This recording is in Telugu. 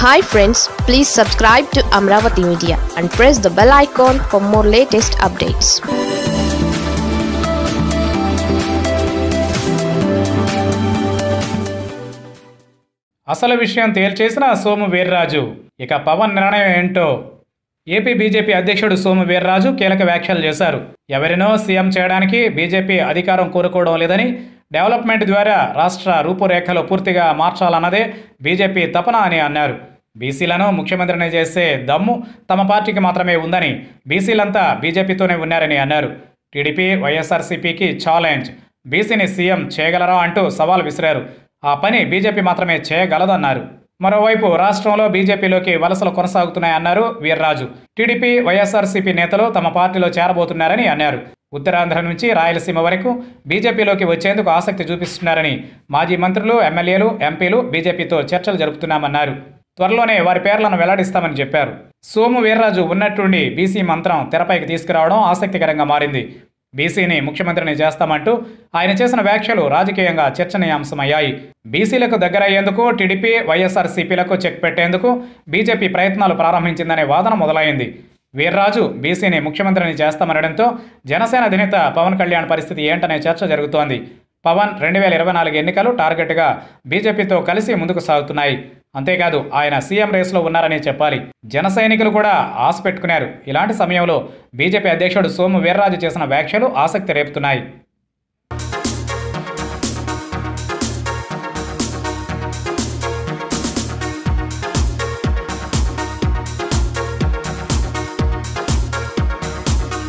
hi friends please subscribe to Amaravati media and press the bell icon for more latest updates అసలు విషయం తేల్చేసిన సోము వీర్రాజు ఇక పవన్ నిర్ణయం ఏంటో ఏపీ బీజేపీ అధ్యక్షుడు సోము వీర్రాజు కీలక వ్యాఖ్యలు చేశారు ఎవరినో సీఎం చేయడానికి బీజేపీ అధికారం కోరుకోవడం లేదని డెవలప్మెంట్ ద్వారా రాష్ట్ర రూపురేఖలు పూర్తిగా మార్చాలన్నదే బీజేపీ తపన అని అన్నారు బీసీలను ముఖ్యమంత్రిని చేసే దమ్ము తమ పార్టీకి మాత్రమే ఉందని బీసీలంతా బీజేపీతోనే ఉన్నారని అన్నారు టీడీపీ వైఎస్ఆర్సీపీకి ఛాలెంజ్ బీసీని సీఎం చేయగలరా అంటూ సవాల్ విసిరారు ఆ పని బీజేపీ మాత్రమే చేయగలదన్నారు మరోవైపు రాష్ట్రంలో బీజేపీలోకి వలసలు కొనసాగుతున్నాయన్నారు వీర్రాజు టీడీపీ వైఎస్ఆర్సీపీ నేతలు తమ పార్టీలో చేరబోతున్నారని అన్నారు ఉత్తరాంధ్ర నుంచి రాయలసీమ వరకు బీజేపీలోకి వచ్చేందుకు ఆసక్తి చూపిస్తున్నారని మాజీ మంత్రులు ఎమ్మెల్యేలు ఎంపీలు బీజేపీతో చర్చలు జరుపుతున్నామన్నారు త్వరలోనే వారి పేర్లను వెల్లడిస్తామని చెప్పారు సోము వీర్రాజు ఉన్నట్టుండి బీసీ మంత్రం తెరపైకి తీసుకురావడం ఆసక్తికరంగా మారింది బీసీని ముఖ్యమంత్రిని చేస్తామంటూ ఆయన చేసిన వ్యాఖ్యలు రాజకీయంగా చర్చనీయాంశమయ్యాయి బీసీలకు దగ్గరయ్యేందుకు టీడీపీ వైఎస్ఆర్సీపీలకు చెక్ పెట్టేందుకు బీజేపీ ప్రయత్నాలు ప్రారంభించిందనే వాదన మొదలైంది వీర్రాజు బీసీని ముఖ్యమంత్రిని చేస్తామనడంతో జనసేన అధినేత పవన్ కళ్యాణ్ పరిస్థితి ఏంటనే చర్చ జరుగుతోంది పవన్ రెండు వేల ఇరవై నాలుగు ఎన్నికలు టార్గెట్గా బీజేపీతో కలిసి ముందుకు సాగుతున్నాయి అంతేకాదు ఆయన సీఎం రేసులో ఉన్నారని చెప్పాలి జన సైనికులు కూడా ఆశ పెట్టుకున్నారు ఇలాంటి సమయంలో బీజేపీ అధ్యక్షుడు సోము వీర్రాజు చేసిన వ్యాఖ్యలు ఆసక్తి రేపుతున్నాయి